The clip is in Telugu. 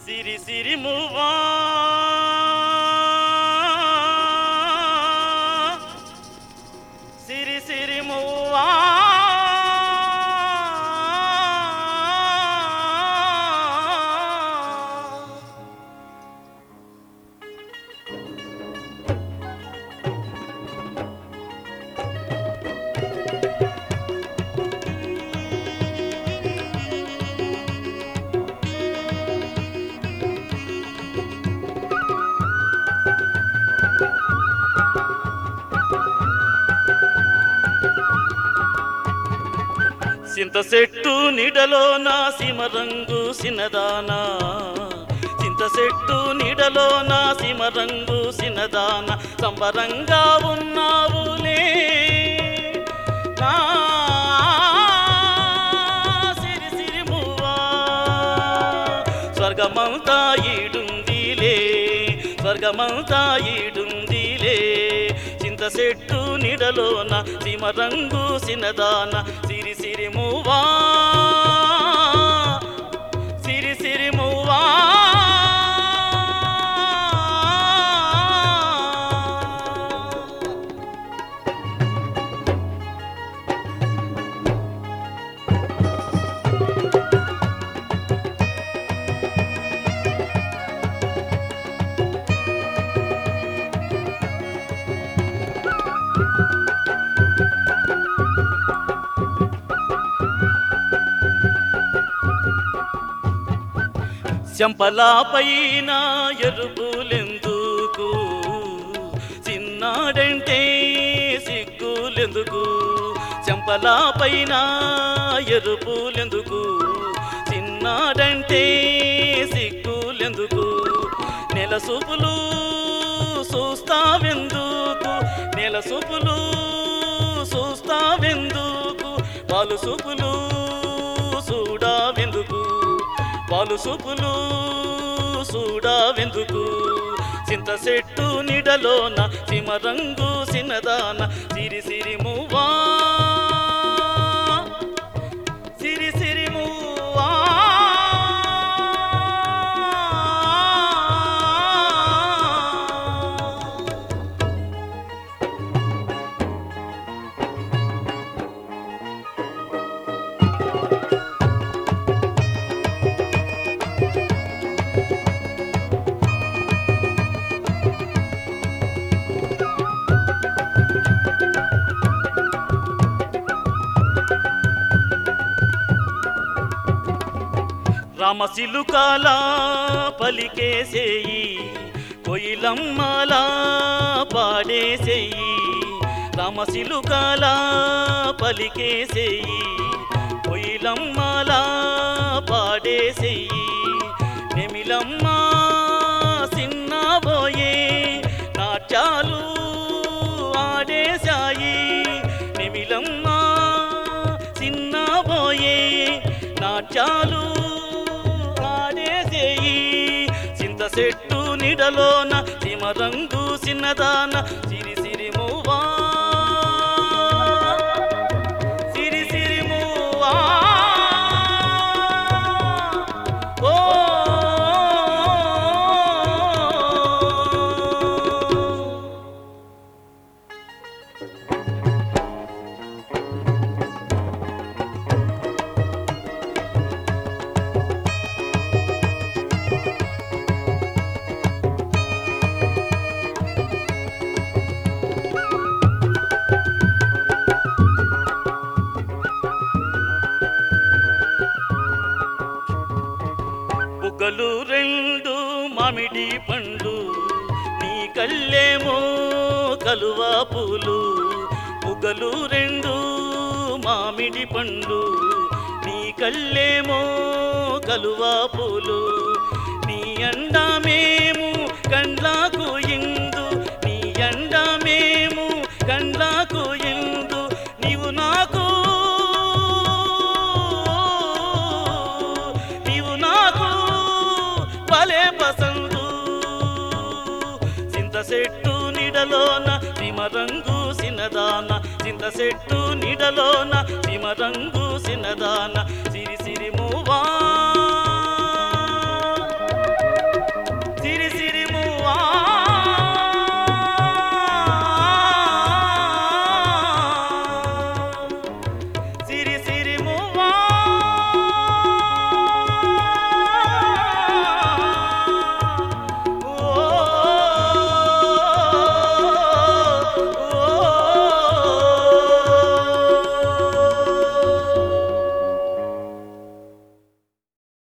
సిరి సిరి మువ్వా సిరి సిరి మువ్వా చింత చెట్టు నీడలో నా సిమరంగు సినదానా చింత చెట్టు నీడలో నా సిమరంగు సినదాన సంబరంగా ఉన్నావులే నా సిరి సిరి మువ్వా స్వర్గమంతా ఈడుందిలే స్వర్గమంతా ఈడుందిలే చింత చెట్టు నీడలోన సిమరంగు సినదాన సిరి సిరి మువ్వా సిరి సిరి మువ్వా చెంపలా పైన ఎరుపులెందుకు చిన్నాడంటే సిగ్గులెందుకు చెంపలా పైన ఎరుపులెందుకు చిన్నాడంటే సిగ్గులెందుకు నెల సూపులు చూస్తావెందుకు నెల సూపులు చూస్తావెందుకు పాలు సూపులు చూడావెందుకు పాలు సూపులు చూడావెందుకు చింత చెట్టు నిడలోన సిమరంగు సినదాన సిరి సిరి మువ్వా సిరి సిరి మువ్వా రామసిలుకాల పలికేసేయి కొయిలమ్మలా పాడేసేయి రామసిలుకాల పలికేసేయి కొయిలమ్మలా పాడేసేయి నెమిలమ్మ సిన్నబోయే నాట్యాలు ఆడేశాయి నెమిలమ్మ చిన్నబోయే నాట్యాలు ఆడేసేయి చింత చెట్టు నిడలోన సిమరంగు చిన్నదాన సిరి సిరి మువ్వా సిరి సిరి మువ్వా ఓ బుగ్గలు రెండు మామిడి పండ్లు నీ కళ్ళేమో కలువ పూలు బుగ్గలు రెండు మామిడి పండ్లు నీ కళ్ళేమో కలువ పూలు నీ అండమేము కండ్లకు ఇందు నీ అండమేము కండ్లకు ఇందు నీవు నాకు నీవు నాకు భలే పసందు చింత చెట్టు నిడలోన సిమరంగు సినదాన చింత చెట్టు నిడలోన సిమరంగు సినదాన సిరి సిరి మువా